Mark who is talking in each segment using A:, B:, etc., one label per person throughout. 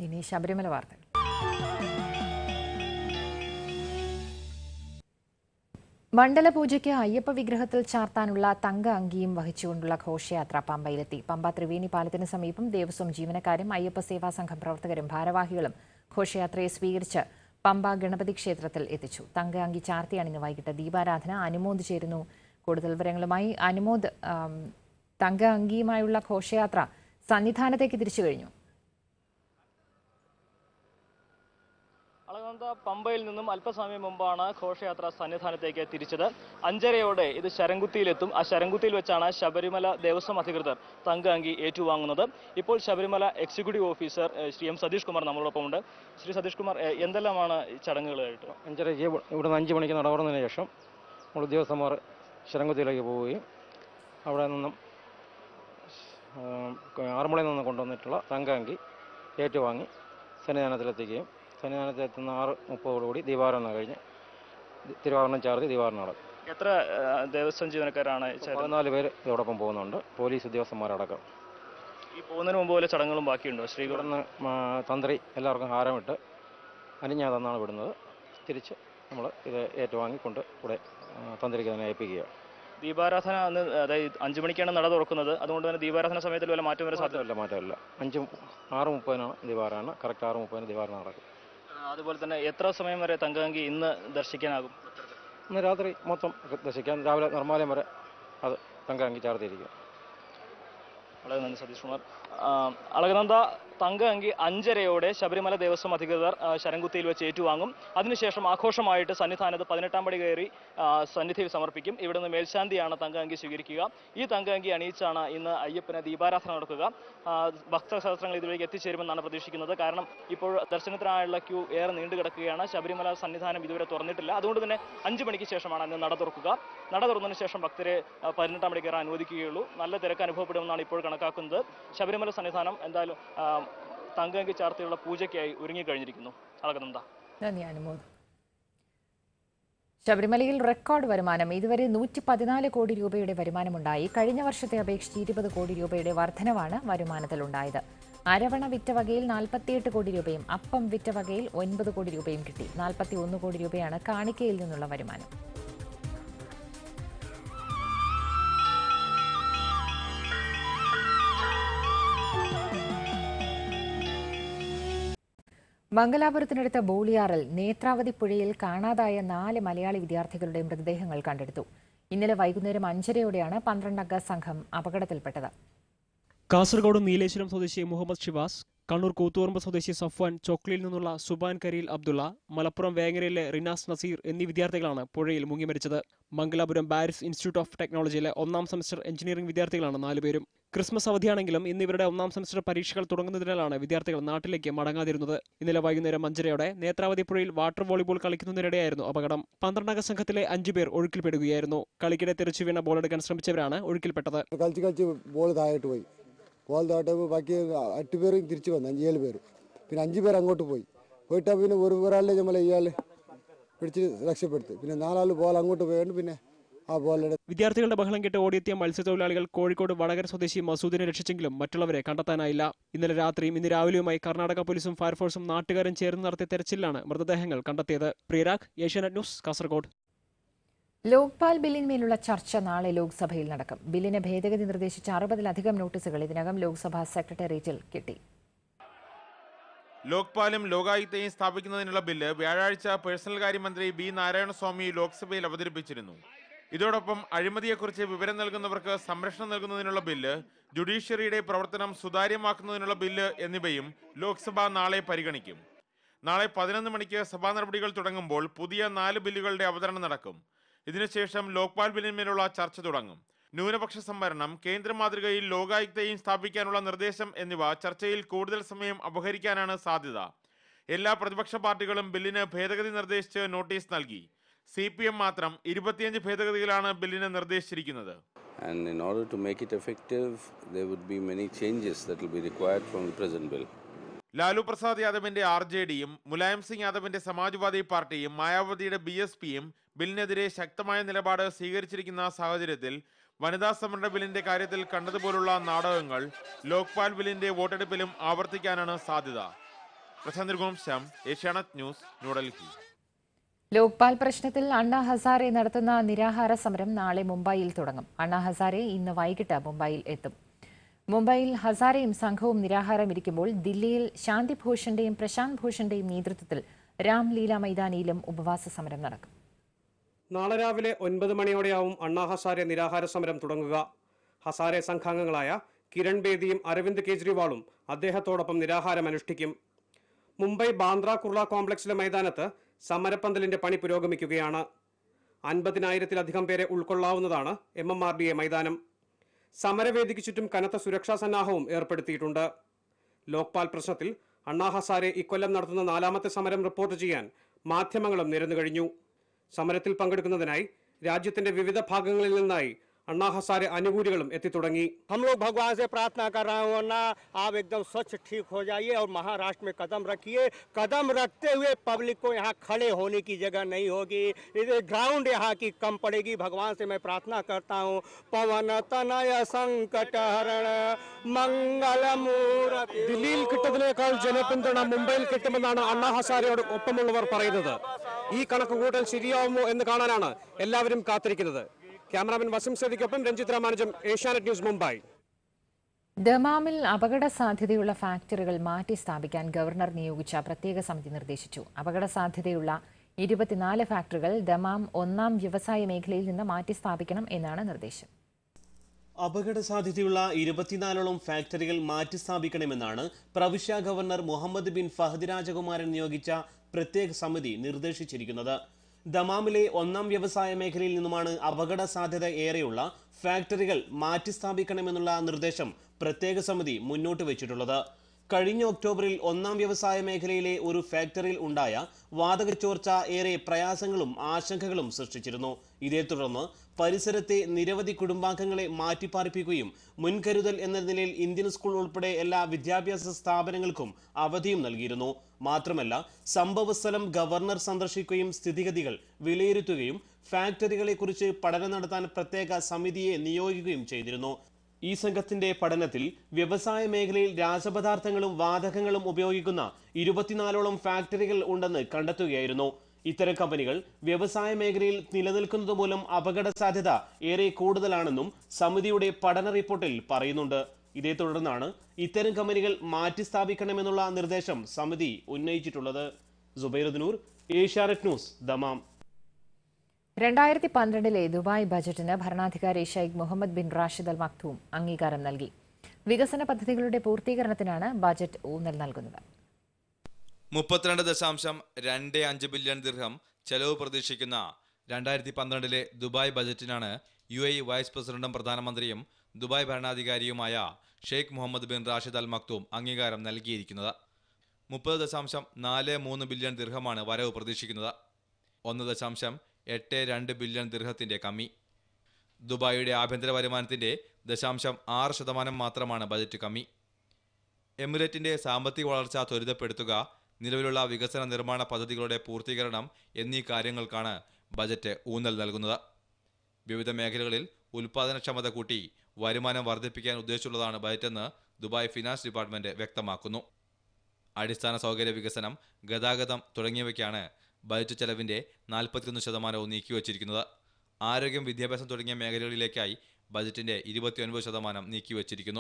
A: ഇനി ശബരിമല വാർത്തകൾ മണ്ഡലപൂജയ്ക്ക് അയ്യപ്പ വിഗ്രഹത്തിൽ ചാർത്താനുള്ള തങ്ക അങ്കിയും വഹിച്ചുകൊണ്ടുള്ള ഘോഷയാത്ര പമ്പയിലെത്തി പമ്പ ത്രിവേണി പാലത്തിന് സമീപം ദേവസ്വം ജീവനക്കാരും അയ്യപ്പ സേവാ സംഘം പ്രവർത്തകരും ഭാരവാഹികളും ഘോഷയാത്രയെ സ്വീകരിച്ച് പമ്പ ഗണപതി ക്ഷേത്രത്തിൽ എത്തിച്ചു തങ്ക അങ്കി ചാർത്തിയാണ് ഇന്ന് വൈകിട്ട് ദീപാരാധന അനുമോദ് ചേരുന്നു കൂടുതൽ വിവരങ്ങളുമായി അനുമോദ് ആം, തങ്ക അങ്കിയുമായുള്ള ഘോഷയാത്ര സന്നിധാനത്തേക്ക് തിരിച്ചു കഴിഞ്ഞു
B: അളകനന്ദ പമ്പയിൽ നിന്നും അല്പസമയം മുമ്പാണ് ഘോഷയാത്ര സന്നിധാനത്തേക്ക് തിരിച്ചത് അഞ്ചരയോടെ ഇത് ശരംകുത്തിയിലെത്തും ആ ശരംകുത്തിയിൽ വെച്ചാണ് ശബരിമല ദേവസ്വം അധികൃതർ തങ്കഅങ്കി ഏറ്റുവാങ്ങുന്നത് ഇപ്പോൾ ശബരിമല എക്സിക്യൂട്ടീവ് ഓഫീസർ ഏഹ്, ശ്രീ എം സതീഷ് കുമാർ നമ്മളോടൊപ്പം ഉണ്ട് ശ്രീ സതീഷ് കുമാർ ഏഹ്, എന്തെല്ലാമാണ് ഈ ചടങ്ങുകളായിട്ട്
C: അഞ്ചരയ്ക്ക് ഇവ- ഇവിടുന്ന് അഞ്ച് മണിക്ക് നട തുറന്നതിന് ശേഷം നമ്മൾ ഉദ്യോഗസ്ഥന്മാർ ശരംകുത്തിയിലേക്ക് പോവുകയും അവിടെ നിന്നും ആ, ആറന്മുളയിൽ നിന്ന് കൊണ്ടുവന്നിട്ടുള്ള തങ്കഅങ്കി ഏറ്റുവാങ്ങി സന്നിധാനത്തിലെത്തിക്കുകയും സന്നിധാനത്തിലെത്തുന്ന ആറ് മുപ്പതോടുകൂടി ദീപാരാധന കഴിഞ്ഞ് ദി- തിരുവാഭരണം ചാർത്തി ദീപാരാധന നടക്കും
B: എത്ര ഏഹ്, ദേവസ്വം ജീവനക്കാരാണ് ചേരുന്നത്
C: പതിനാല് പേര് ഇതോടൊപ്പം പോകുന്നുണ്ട് പോലീസ് ഉദ്യോഗസ്ഥന്മാരടക്കം
B: ഈ പോകുന്നതിന് മുമ്പ് പോലെ ചടങ്ങുകളും ബാക്കിയുണ്ടോ ശ്രീകുടം
C: ഇവിടുന്ന് മാ- തന്ത്രി എല്ലാവർക്കും ഹാരമിട്ട് അനിഞ്ഞാ തന്നാണ് വിടുന്നത് തിരിച്ച് നമ്മൾ ഇത് ഏറ്റുവാങ്ങിക്കൊണ്ട് ഇവിടെ ആ, തന്ത്രിക്ക് തന്നെ ഏൽപ്പിക്കുക
B: ദീപാരാധന അന്ന് അതായത് അഞ്ചു മണിക്കാണ് നട തുറക്കുന്നത് അതുകൊണ്ട് തന്നെ ദീപാരാധന സമയത്തിൽ വല്ല മാറ്റം വരെ സാധ്യത
C: മാറ്റമില്ല മാറ്റമില്ല അഞ്ച് മു- ആറ് മുപ്പതിനാണ് ദിവാരാണ് കറക്റ്റ് ആറ് മുപ്പതിന് ദിവാരണ നടക്കും
B: അതുപോലെ തന്നെ എത്ര സമയം വരെ തങ്കഅങ്കി ഇന്ന് ദർശിക്കാനാകും
C: ഇന്ന് രാത്രി മൊത്തം ദർശിക്കാൻ രാവിലെ നിർമ്മാലയം വരെ അത് തങ്കഅങ്കി ചാർത്തിയിരിക്കും
B: വളരെ നന്ദി സതീഷ് കുമാർ ആ, അളകനന്ദ തങ്ക അങ്കി അഞ്ചരയോടെ ശബരിമല ദേവസ്വം അധികൃതർ ആ, ശരംകുത്തിയിൽ വെച്ച് ഏറ്റുവാങ്ങും അതിനുശേഷം ആഘോഷമായിട്ട് സന്നിധാനത്ത് പതിനെട്ടാം പടി കയറി ആ, സന്നിധിയിൽ സമർപ്പിക്കും ഇവിടെ നിന്ന് മേൽശാന്തിയാണ് തങ്ക അങ്കി സ്വീകരിക്കുക ഈ തങ്ക അങ്കി അണിയിച്ചാണ് ഇന്ന് അയ്യപ്പന് ദീപാരാധന നടക്കുക ആ, ഭക്തസഹസ്രങ്ങൾ ഇതിലേക്ക് എത്തിച്ചേരുമെന്നാണ് പ്രതീക്ഷിക്കുന്നത് കാരണം ഇപ്പോൾ ദർശനത്തിനായുള്ള ക്യൂ ഏറെ നീണ്ടു കിടക്കുകയാണ് ശബരിമല സന്നിധാനം ഇതുവരെ തുറന്നിട്ടില്ല അതുകൊണ്ട് തന്നെ അഞ്ച് മണിക്ക് ശേഷമാണ് അന്ന് നട തുറക്കുക നട തുറന്നതിന് ശേഷം ഭക്തരെ ആ, പതിനെട്ടാം പടി കയറാൻ അനുവദിക്കുകയുള്ളൂ നല്ല തിരക്ക് അനുഭവപ്പെടുമെന്നാണ് ഇപ്പോൾ കണക്കാക്കുന്നത് ശബരിമല സന്നിധാനം എന്തായാലും ആ, തങ്കഅങ്കി ചാർത്തിയുള്ള പൂജയ്ക്കായി ഒരുങ്ങിക്കഴിഞ്ഞിരിക്കുന്നു അളകനന്ദ
A: നന്ദി അനുമോദ് ശബരിമലയിൽ റെക്കോർഡ് വരുമാനം ഇതുവരെ നൂറ്റി പതിനാല് കോടി രൂപയുടെ വരുമാനമുണ്ടായി കഴിഞ്ഞ വർഷത്തെ അപേക്ഷിച്ച് ഇരുപത് കോടി രൂപയുടെ വർധനവാണ് വരുമാനത്തിലുണ്ടായത് അരവണ വിറ്റ വകയിൽ നാൽപ്പത്തിയെട്ട് കോടി രൂപയും അപ്പം വിറ്റ വകയിൽ ഒൻപത് കോടി രൂപയും കിട്ടി നാൽപ്പത്തി ഒന്ന് കോടി രൂപയാണ് കാണിക്കയിൽ നിന്നുള്ള വരുമാനം മംഗലാപുരത്തിനടുത്ത ബോളിയാറിൽ നേത്രാവതി പുഴയിൽ കാണാതായ നാല് മലയാളി വിദ്യാർത്ഥികളുടെ മൃതദേഹങ്ങൾ കണ്ടെടുത്തു ഇന്നലെ വൈകുന്നേരം അഞ്ചരയോടെയാണ് പന്ത്രണ്ടംഗ സംഘം അപകടത്തിൽപ്പെട്ടത്
D: കാസർഗോഡ് നീലേശ്വരം സ്വദേശി മുഹമ്മദ് ഷിവാസ് കണ്ണൂർ കൂത്തുപറമ്പ് സ്വദേശി സഫ്വാൻ ചോക്ലിയിൽ നിന്നുള്ള സുബാൻ കരീൽ അബ്ദുള്ള മലപ്പുറം വേങ്ങരയിലെ റിനാസ് നസീർ എന്നീ വിദ്യാർത്ഥികളാണ് പുഴയിൽ മുങ്ങി മരിച്ചത് മംഗലാപുരം ബാരിസ് ഇൻസ്റ്റിറ്റ്യൂട്ട് ഓഫ് ടെക്നോളജിയിലെ ഒന്നാം സെമസ്റ്റർ എഞ്ചിനീയറിംഗ് വിദ്യാർത്ഥികളാണ് നാലുപേരും ക്രിസ്മസ് അവധിയാണെങ്കിലും ഇന്ന് ഇവരുടെ ഒന്നാം സെമസ്റ്റർ പരീക്ഷകൾ തുടങ്ങുന്നതിനാലാണ് വിദ്യാർത്ഥികൾ നാട്ടിലേക്ക് മടങ്ങാതിരുന്നത് ഇന്നലെ വൈകുന്നേരം അഞ്ചരയോടെ നേത്രാവതി പുഴയിൽ വാട്ടർ വോളിബോൾ കളിക്കുന്നതിനിടെയായിരുന്നു അപകടം പന്ത്രണ്ടംഗ സംഘത്തിലെ അഞ്ചുപേർ ഒഴുക്കിൽപ്പെടുകയായിരുന്നു കളിക്കിടെ തെറിച്ചു വീണ ബോൾ എടുക്കാൻ ശ്രമിച്ചവരാണ് ഒഴുക്കിൽപ്പെട്ടത്
E: കളിച്ച് കളിച്ച് ബോൾ താഴോട്ട് പോയി ബോൾ താഴോട്ട് ബാക്കി എട്ട് പേര് തിരിച്ചു വന്നു അഞ്ച് ഏഴ് പേര് പിന്നെ അഞ്ച് പേര് അങ്ങോട്ട് പോയി പോയിട്ടാ പിന്നെ ഒരു ഒരാളിനെ നമ്മളെ ഇയാൾ പിടിച്ച് രക്ഷപ്പെടുത്തി പിന്നെ നാലാൾ ബോൾ അങ്ങോട്ട് പോയതുകൊണ്ട് പിന്നെ ആ ബോളിയുടെ
D: വിദ്യാർത്ഥികളുടെ ബഹളം കേട്ട് ഓടിയെത്തിയ മത്സ്യത്തൊഴിലാളികൾ കോഴിക്കോട് വടകര സ്വദേശി മസൂദിനെ രക്ഷിച്ചെങ്കിലും മറ്റുള്ളവരെ കണ്ടെത്താനായില്ല ഇന്നലെ രാത്രിയും ഇന്ന് രാവിലെയുമായി കർണാടക പോലീസും ഫയർഫോഴ്സും നാട്ടുകാരും ചേർന്ന് നടത്തിയ തെരച്ചിലാണ് മൃതദേഹങ്ങൾ കണ്ടെത്തിയത് പ്രിയരാഗ് ഏഷ്യാനെറ്റ് ന്യൂസ് കാസർഗോഡ്
A: ലോക്പാൽ ബില്ലിന്മേലുള്ള ചർച്ച നാളെ ലോക്സഭയിൽ നടക്കും ബില്ലിന് ഭേദഗതി നിർദ്ദേശിച്ച അറുപതിലധികം നോട്ടീസുകൾ ഇതിനകം ലോക്സഭാ സെക്രട്ടേറിയറ്റിൽ കിട്ടി
F: ലോക്പാലും ലോകായുക്തയും സ്ഥാപിക്കുന്നതിനുള്ള ബില്ല് വ്യാഴാഴ്ച പേഴ്സണൽ കാര്യമന്ത്രി ബി നാരായണസ്വാമി ലോക്സഭയിൽ അവതരിപ്പിച്ചിരുന്നു ഇതോടൊപ്പം അഴിമതിയെക്കുറിച്ച് വിവരം നൽകുന്നവർക്ക് സംരക്ഷണം നൽകുന്നതിനുള്ള ബില്ല് ജുഡീഷ്യറിയുടെ പ്രവർത്തനം സുതാര്യമാക്കുന്നതിനുള്ള ബില്ല് എന്നിവയും ലോക്സഭ നാളെ പരിഗണിക്കും നാളെ പതിനൊന്ന് മണിക്ക് സഭാ നടപടികൾ തുടങ്ങുമ്പോൾ പുതിയ നാല് ബില്ലുകളുടെ അവതരണം നടക്കും ഇതിനുശേഷം ലോക്പാൽ ബില്ലിന്മേലുള്ള ചർച്ച തുടങ്ങും ന്യൂനപക്ഷ സംവരണം കേന്ദ്ര മാതൃകയിൽ ലോകായുക്തയും സ്ഥാപിക്കാനുള്ള നിർദ്ദേശം എന്നിവ ചർച്ചയിൽ കൂടുതൽ സമയം അപഹരിക്കാനാണ് സാധ്യത എല്ലാ പ്രതിപക്ഷ പാർട്ടികളും ബില്ലിന് ഭേദഗതി നിർദ്ദേശിച്ച് നോട്ടീസ് നൽകി സി പി എം മാത്രം ഇരുപത്തിയഞ്ച് ഭേദഗതികളാണ് ബില്ലിന് നിർദ്ദേശിച്ചിരിക്കുന്നത്
G: And in order to make it effective, there would be many changes that will be required from the present bill.
F: Lalu Prasad യാദവിന്റെ ആർ ജെ ഡിയും മുലായം സിംഗ് യാദവിന്റെ സമാജ്വാദി പാർട്ടിയും മായാവതിയുടെ ബി എസ് പിയും ബില്ലിനെതിരെ ശക്തമായ നിലപാട് സ്വീകരിച്ചിരിക്കുന്ന സാഹചര്യത്തിൽ വനിതാ സംവരണ ബില്ലിന്റെ കാര്യത്തിൽ കണ്ടതുപോലുള്ള നാടകങ്ങൾ ലോക്പാൽ ബില്ലിന്റെ വോട്ടെടുപ്പിലും ആവർത്തിക്കാനാണ് സാധ്യത പ്രശാന്ത് രഘുവംശം ഏഷ്യാനെറ്റ് ന്യൂസ് ന്യൂഡൽഹി
A: ലോക്പാൽ പ്രശ്നത്തിൽ അണ്ണാ ഹസാരെ നടത്തുന്ന നിരാഹാര സമരം നാളെ മുംബൈയിൽ തുടങ്ങും അണ്ണാ ഹസാരെ ഇന്ന് വൈകിട്ട് മുംബൈയിൽ എത്തും മുംബൈയിൽ ഹസാരെയും സംഘവും നിരാഹാരം ഇരിക്കുമ്പോൾ ദില്ലിയിൽ ശാന്തി ഭൂഷന്റെയും പ്രശാന്ത് ഭൂഷന്റെയും നേതൃത്വത്തിൽ രാംലീല മൈതാനിയിലും ഉപവാസ സമരം നടക്കും
H: നാളെ രാവിലെ ഒൻപത് മണിയോടെയാവും അണ്ണാ ഹസാരെ നിരാഹാര സമരം തുടങ്ങുക ഹസാരെ സംഘാംഗങ്ങളായ കിരൺ ബേദിയും അരവിന്ദ് കെജ്രിവാളും അദ്ദേഹത്തോടൊപ്പം നിരാഹാരം അനുഷ്ഠിക്കും മുംബൈ ബാന്ദ്ര കുർള കോംപ്ലക്സിലെ മൈതാനത്ത് സമരപ്പന്തലിന്റെ പണി പുരോഗമിക്കുകയാണ് അൻപതിനായിരത്തിലധികം പേരെ ഉൾക്കൊള്ളാവുന്നതാണ് M M R D A മൈതാനം സമരവേദിക്ക് ചുറ്റും കനത്ത സുരക്ഷാ സന്നാഹവും ഏർപ്പെടുത്തിയിട്ടുണ്ട് ലോക്പാൽ പ്രശ്നത്തിൽ അണ്ണാ ഹസാരെ ഇക്കൊല്ലം നടത്തുന്ന നാലാമത്തെ സമരം റിപ്പോർട്ട് ചെയ്യാൻ മാധ്യമങ്ങളും നിരന്നു കഴിഞ്ഞു സമരത്തിൽ പങ്കെടുക്കുന്നതിനായി രാജ്യത്തിന്റെ വിവിധ ഭാഗങ്ങളിൽ നിന്നായി अण्णा हसारे अनुकूलिകളും എത്തിത്തുടങ്ങി
I: हम लोग भगवान से प्रार्थना कर रहे हैं ना आप एकदम स्वच्छ ठीक हो जाइए और महाराष्ट्र में कदम रखिए कदम रखते हुए पब्लिक को यहाँ खड़े होने की जगह नहीं होगी इधर ग्राउंड यहाँ की कम पड़ेगी भगवान से मैं प्रार्थना करता हूँ पवन तनय संकट हरण मंगल मूर्ति
H: ദില്ലിയിൽ കിട്ടുന്നതിനേക്കാൾ ജനപിന്തുണ മുംബൈയിൽ കിട്ടുമെന്നാണ് അണ്ണാ ഹസാരയോട് ഒപ്പമുള്ളവർ പറയുന്നത് ഈ കണക്കുകൂട്ടൽ ശരിയാവുമോ എന്ന് കാണാനാണ് എല്ലാവരും കാത്തിരിക്കുന്നത് ക്യാമറാമാൻ വസിം സദിക്കൊപ്പം രഞ്ജിത് രാമാനുജം ഏഷ്യാനെറ്റ് ന്യൂസ് മുംബൈ
A: ദമാമിൽ അപകട സാധ്യതയുള്ള ഫാക്ടറികൾ മാറ്റി സ്ഥാപിക്കാൻ ഗവർണർ നിയോഗിച്ച പ്രത്യേക സമിതി നിർദ്ദേശിച്ചു അപകട സാധ്യതയുള്ള ഇരുപത്തിനാല് ഫാക്ടറികൾ ദമാം ഒന്നാം വ്യവസായ മേഖലയിൽ നിന്ന് മാറ്റി സ്ഥാപിക്കണം എന്നാണ് നിർദ്ദേശം
J: അപകട സാധ്യതയുള്ള ഇരുപത്തിനാലോളം ഫാക്ടറികൾ മാറ്റി സ്ഥാപിക്കണമെന്നാണ് പ്രവിശ്യ ഗവർണർ മുഹമ്മദ് ബിൻ ഫഹദ് രാജകുമാരൻ നിയോഗിച്ച പ്രത്യേക സമിതി നിർദ്ദേശിച്ചിരിക്കുന്നത് ദമാമിലെ ഒന്നാം വ്യവസായ മേഖലയിൽ നിന്നുമാണ് അപകട സാധ്യത ഏറെയുള്ള ഫാക്ടറികൾ മാറ്റി സ്ഥാപിക്കണമെന്നുള്ള നിർദ്ദേശം പ്രത്യേക സമിതി മുന്നോട്ട് വെച്ചിട്ടുള്ളത് കഴിഞ്ഞ ഒക്ടോബറിൽ ഒന്നാം വ്യവസായ മേഖലയിലെ ഒരു ഫാക്ടറിയിൽ ഉണ്ടായ വാതക ചോർച്ച ഏറെ പ്രയാസങ്ങളും ആശങ്കകളും സൃഷ്ടിച്ചിരുന്നു ഇതേ തുടർന്ന് പരിസരത്തെ നിരവധി കുടുംബാംഗങ്ങളെ മാറ്റിപ്പാർപ്പിക്കുകയും മുൻകരുതൽ എന്ന നിലയിൽ ഇന്ത്യൻ സ്കൂൾ ഉൾപ്പെടെ എല്ലാ വിദ്യാഭ്യാസ സ്ഥാപനങ്ങൾക്കും അവധിയും നൽകിയിരുന്നു മാത്രമല്ല സംഭവസ്ഥലം ഗവർണർ സന്ദർശിക്കുകയും സ്ഥിതിഗതികൾ വിലയിരുത്തുകയും ഫാക്ടറികളെക്കുറിച്ച് പഠനം നടത്താൻ പ്രത്യേക സമിതിയെ നിയോഗിക്കുകയും ചെയ്തിരുന്നു ഈ സംഘത്തിന്റെ പഠനത്തിൽ വ്യവസായ മേഖലയിൽ രാസപദാർത്ഥങ്ങളും വാതകങ്ങളും ഉപയോഗിക്കുന്ന ഇരുപത്തിനാലോളം ഫാക്ടറികൾ ഉണ്ടെന്ന് കണ്ടെത്തുകയായിരുന്നു ഇത്തരം കമ്പനികൾ വ്യവസായ മേഖലയിൽ നിലനിൽക്കുന്നത് മൂലം അപകട സാധ്യത ഏറെ കൂടുതലാണെന്നും സമിതിയുടെ പഠന റിപ്പോർട്ടിൽ പറയുന്നുണ്ട് ഇതേ തുടർന്നാണ് ഇത്തരം കമ്പനികൾ മാറ്റി സ്ഥാപിക്കണമെന്നുള്ള നിർദ്ദേശം സമിതി ഉന്നയിച്ചിട്ടുള്ളത് സുബൈറുദ്നൂർ ഏഷ്യാനെറ്റ് ന്യൂസ് ദമാം
A: രണ്ടായിരത്തി പന്ത്രണ്ടിലെ ദുബായ് ബജറ്റിന് ഭരണാധികാരി Sheikh Mohammed bin Rashid Al Maktoum അംഗീകാരം നൽകി വികസന പദ്ധതികളുടെ പൂർത്തീകരണത്തിനാണ് ബജറ്റ് ഊന്നൽ നൽകുന്നത്
K: മുപ്പത്തിരണ്ട് ദശാംശം രണ്ട് അഞ്ച് ബില്യൺ ദിർഹം ചെലവ് പ്രതീക്ഷിക്കുന്ന രണ്ടായിരത്തി പന്ത്രണ്ടിലെ ദുബായ് ബജറ്റിനാണ് യു എ വൈസ് പ്രസിഡന്റും പ്രധാനമന്ത്രിയും ദുബായ് ഭരണാധികാരിയുമായ Sheikh Mohammed bin Rashid Al Maktoum അംഗീകാരം നൽകിയിരിക്കുന്നത് മുപ്പത് ദശാംശം നാല് മൂന്ന് ബില്യൺ ദിർഹമാണ് വരവ് പ്രതീക്ഷിക്കുന്നത് ഒന്ന് ദശാംശം എട്ട് രണ്ട് ബില്യൺ ദിർഹത്തിന്റെ കമ്മി ദുബായിയുടെ ആഭ്യന്തര വരുമാനത്തിന്റെ ദശാംശം ആറ് ശതമാനം മാത്രമാണ് ബജറ്റ് കമ്മി എമിറേറ്റിന്റെ സാമ്പത്തിക വളർച്ച ത്വരിതപ്പെടുത്തുക നിലവിലുള്ള വികസന നിർമ്മാണ പദ്ധതികളുടെ പൂർത്തീകരണം എന്നീ കാര്യങ്ങൾക്കാണ് ബജറ്റ് ഊന്നൽ നൽകുന്നത് വിവിധ മേഖലകളിൽ ഉൽപാദനക്ഷമത കൂട്ടി വരുമാനം വർദ്ധിപ്പിക്കാൻ ഉദ്ദേശിച്ചുള്ളതാണ് ബജറ്റെന്ന് ദുബായ് ഫിനാൻസ് ഡിപ്പാർട്ട്മെന്റ് വ്യക്തമാക്കുന്നു അടിസ്ഥാന സൗകര്യ വികസനം ഗതാഗതം തുടങ്ങിയവയ്ക്കാണ് ബജറ്റ് ചെലവിന്റെ നാൽപ്പത്തിയൊന്ന് ശതമാനവും നീക്കിവച്ചിരിക്കുന്നത് ആരോഗ്യം വിദ്യാഭ്യാസം തുടങ്ങിയ മേഖലകളിലേക്കായി ബജറ്റിന്റെ ഇരുപത്തിയൊൻപത് ശതമാനം നീക്കിവച്ചിരിക്കുന്നു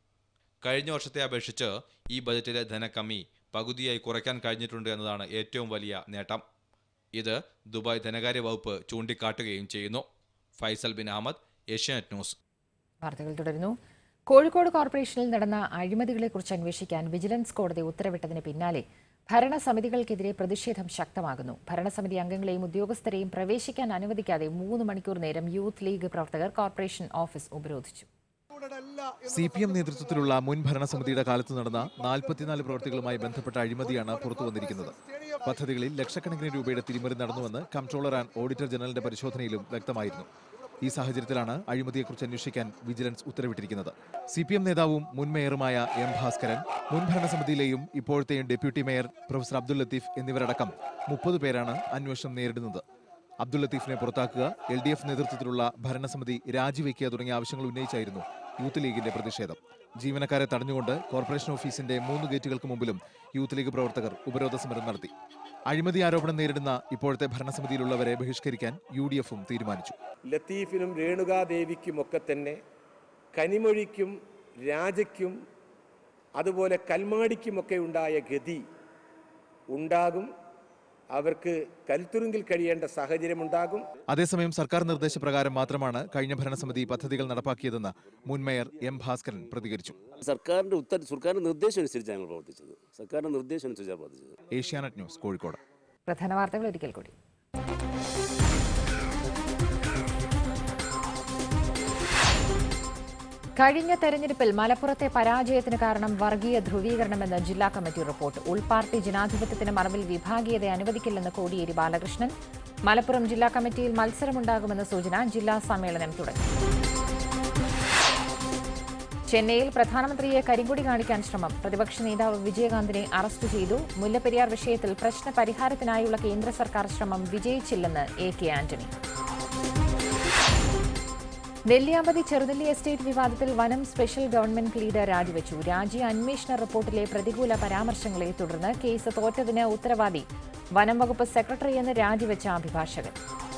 K: കഴിഞ്ഞ വർഷത്തെ അപേക്ഷിച്ച് ഈ ബജറ്റിലെ ധനക്കമ്മി പകുതിയായി കുറയ്ക്കാൻ കഴിഞ്ഞിട്ടുണ്ട് എന്നതാണ് ഏറ്റവും വലിയ നേട്ടം ഇത് ദുബായ് ധനകാര്യ വകുപ്പ് ചൂണ്ടിക്കാട്ടുകയും ചെയ്യുന്നു ഫൈസൽ ബിൻ അഹമ്മദ് ഏഷ്യാനെറ്റ് ന്യൂസ്
A: വാർത്തകൾ തുടരുന്നു കോഴിക്കോട് കോർപ്പറേഷനിൽ നടന്ന അഴിമതികളെക്കുറിച്ച് അന്വേഷിക്കാൻ വിജിലൻസ് കോടതി ഉത്തരവിട്ടതിന് പിന്നാലെ ഭരണസമിതികൾക്കെതിരെ പ്രതിഷേധം ശക്തമാകുന്നു ഭരണസമിതി അംഗങ്ങളെയും ഉദ്യോഗസ്ഥരെയും പ്രവേശിക്കാൻ അനുവദിക്കാതെ മൂന്ന് മണിക്കൂർ നേരം യൂത്ത് ലീഗ് പ്രവർത്തകർ കോർപ്പറേഷൻ ഓഫീസ് ഉപരോധിച്ചു
L: സി പി എം നേതൃത്വത്തിലുള്ള മുൻ ഭരണസമിതിയുടെ കാലത്ത് നടന്ന നാൽപ്പത്തിനാല് പ്രവൃത്തികളുമായി ബന്ധപ്പെട്ട അഴിമതിയാണ് പുറത്തു വന്നിരിക്കുന്നത് പദ്ധതികളിൽ ലക്ഷക്കണക്കിന് രൂപയുടെ തിരിമറി നടന്നുവെന്ന് കംട്രോളർ ആൻഡ് ഓഡിറ്റർ ജനറലിന്റെ പരിശോധനയിലും വ്യക്തമായിരുന്നു ഈ സാഹചര്യത്തിലാണ് അഴിമതിയെക്കുറിച്ച് അന്വേഷിക്കാൻ വിജിലൻസ് ഉത്തരവിട്ടിരിക്കുന്നത് സി പി എം നേതാവും മുൻ മേയറുമായ എം ഭാസ്കരൻ മുൻ ഭരണസമിതിയിലെയും ഇപ്പോഴത്തെയും deputy mayor professor Abdul Latheef എന്നിവരടക്കം മുപ്പത് പേരാണ് അന്വേഷണം നേരിടുന്നത് അബ്ദുൽ ലത്തീഫിനെ പുറത്താക്കുക എൽ ഡി എഫ് നേതൃത്വത്തിലുള്ള ഭരണസമിതി രാജിവെക്കുക തുടങ്ങിയ ആവശ്യങ്ങൾ ഉന്നയിച്ചായിരുന്നു യൂത്ത് ലീഗിന്റെ പ്രതിഷേധം ജീവനക്കാരെ തടഞ്ഞുകൊണ്ട് കോർപ്പറേഷൻ ഓഫീസിന്റെ മൂന്ന് ഗേറ്റുകൾക്ക് മുമ്പിലും യൂത്ത് ലീഗ് പ്രവർത്തകർ ഉപരോധ സമരം നടത്തി അഴിമതി ആരോപണം നേരിടുന്ന ഇപ്പോഴത്തെ ഭരണസമിതിയിലുള്ളവരെ ബഹിഷ്കരിക്കാൻ യു ഡി എഫും തീരുമാനിച്ചു
M: ലത്തീഫിനും രേണുകാദേവിക്കുമൊക്കെ തന്നെ കനിമൊഴിക്കും രാജയ്ക്കും അതുപോലെ കൽമാടിക്കുമൊക്കെ ഉണ്ടായ ഗതി ഉണ്ടാകും അവർക്ക് കൽത്തുറുങ്കിൽ കഴിയേണ്ട സാഹചര്യമുണ്ടാകും
L: അതേസമയം സർക്കാർ നിർദ്ദേശപ്രകാരം മാത്രമാണ് കഴിഞ്ഞ ഭരണസമിതി പദ്ധതികൾ നടപ്പാക്കിയതെന്ന് മുൻ മേയർ എം ഭാസ്കരൻ പ്രതികരിച്ചു
N: സർക്കാരിന്റെ ഉത്തര സർക്കാരിന്റെ നിർദ്ദേശം അനുസരിച്ചാണ് ഞങ്ങൾ പ്രവർത്തിച്ചത് സർക്കാരിന്റെ നിർദ്ദേശം അനുസരിച്ചാണ് പ്രവർത്തിച്ചത്
L: ഏഷ്യാനെറ്റ് ന്യൂസ് കോഴിക്കോട്
A: പ്രധാന വാർത്തകൾ ഒരിക്കൽ കൂടി കഴിഞ്ഞ തെരഞ്ഞെടുപ്പിൽ മലപ്പുറത്തെ പരാജയത്തിന് കാരണം വർഗീയ ധ്രുവീകരണമെന്ന് ജില്ലാ കമ്മിറ്റി റിപ്പോർട്ട് ഉൾപാർട്ടി ജനാധിപത്യത്തിന് മറവിൽ വിഭാഗീയത അനുവദിക്കില്ലെന്ന് കോടിയേരി ബാലകൃഷ്ണൻ മലപ്പുറം ജില്ലാ കമ്മിറ്റിയിൽ മത്സരമുണ്ടാകുമെന്ന സൂചന ജില്ലാ സമ്മേളനം തുടങ്ങി ചെന്നൈയിൽ പ്രധാനമന്ത്രിയെ കരിങ്കൊടി കാണിക്കാൻ ശ്രമം പ്രതിപക്ഷ നേതാവ് വിജയകാന്തിനെ അറസ്റ്റ് ചെയ്തു മുല്ലപ്പെരിയാർ വിഷയത്തിൽ പ്രശ്ന പരിഹാരത്തിനായുള്ള കേന്ദ്ര സർക്കാർ ശ്രമം വിജയിച്ചില്ലെന്ന് A K Antony Nelliyampathy Cherunelli estate വിവാദത്തിൽ വനം സ്പെഷ്യൽ ഗവൺമെന്റ് ലീഡർ രാജിവെച്ചു രാജ്യ അന്വേഷണ റിപ്പോർട്ടിലെ പ്രതികൂല പരാമർശങ്ങളെ തുടർന്ന് കേസ് തോറ്റതിന് ഉത്തരവാദി വനം വകുപ്പ് സെക്രട്ടറിയെന്ന് രാജിവെച്ച അഭിഭാഷകൻ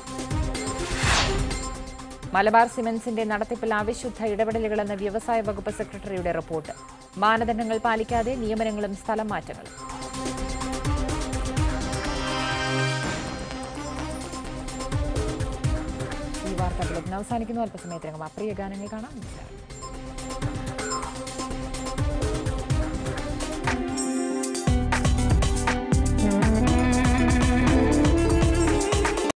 A: മലബാർ സിമന്റ്സിന്റെ നടത്തിപ്പിൽ അവിശുദ്ധ ഇടപെടലുകളെന്ന വ്യവസായ വകുപ്പ് സെക്രട്ടറിയുടെ റിപ്പോർട്ട് മാനദണ്ഡങ്ങൾ പാലിക്കാതെ നിയമനങ്ങളും സ്ഥലം മാറ്റങ്ങളും ഈ വാർത്താ ബുള്ളറ്റിൻ അവസാനിക്കുന്നു അല്പസമയത്തിനകം അപ്രിയ ഗാനങ്ങൾ കാണാം നമസ്കാരം